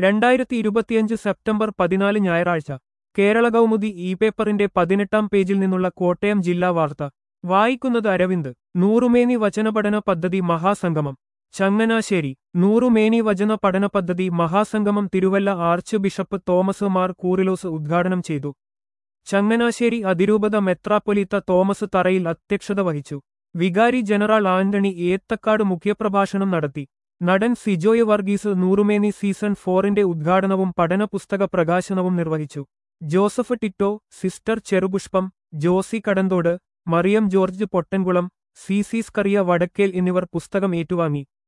രണ്ടായിരത്തി ഇരുപത്തിയഞ്ച് സെപ്റ്റംബർ പതിനാല് ഞായറാഴ്ച കേരള കൗമുദി ഇ പേപ്പറിന്റെ പതിനെട്ടാം പേജിൽ നിന്നുള്ള കോട്ടയം ജില്ലാ വാർത്ത വായിക്കുന്നത് അരവിന്ദ് നൂറുമേനി വചനപഠന പദ്ധതി മഹാസംഗമം ചങ്ങനാശ്ശേരി നൂറുമേനി വചന പഠന പദ്ധതി മഹാസംഗമം തിരുവല്ല ആർച്ച് ബിഷപ്പ് തോമസ് മാർ കൂറിലോസ് ഉദ്ഘാടനം ചെയ്തു ചങ്ങനാശ്ശേരി അതിരൂപത മെത്രാപ്പൊലീത്ത തോമസ് തറയിൽ അധ്യക്ഷത വഹിച്ചു വികാരി ജനറൽ ആന്റണി ഏത്തക്കാട് മുഖ്യപ്രഭാഷണം നടത്തി നടൻ സിജോയ് വർഗീസ് നൂറുമേനി സീസൺ ഫോറിന്റെ ഉദ്ഘാടനവും പഠന പുസ്തക പ്രകാശനവും നിർവഹിച്ചു Joseph Tito sister Cherupushpam Josy Kadanthode Mariam George Pottankulam C C Scaria Vadakkel എന്നിവർ പുസ്തകം ഏറ്റുവാങ്ങി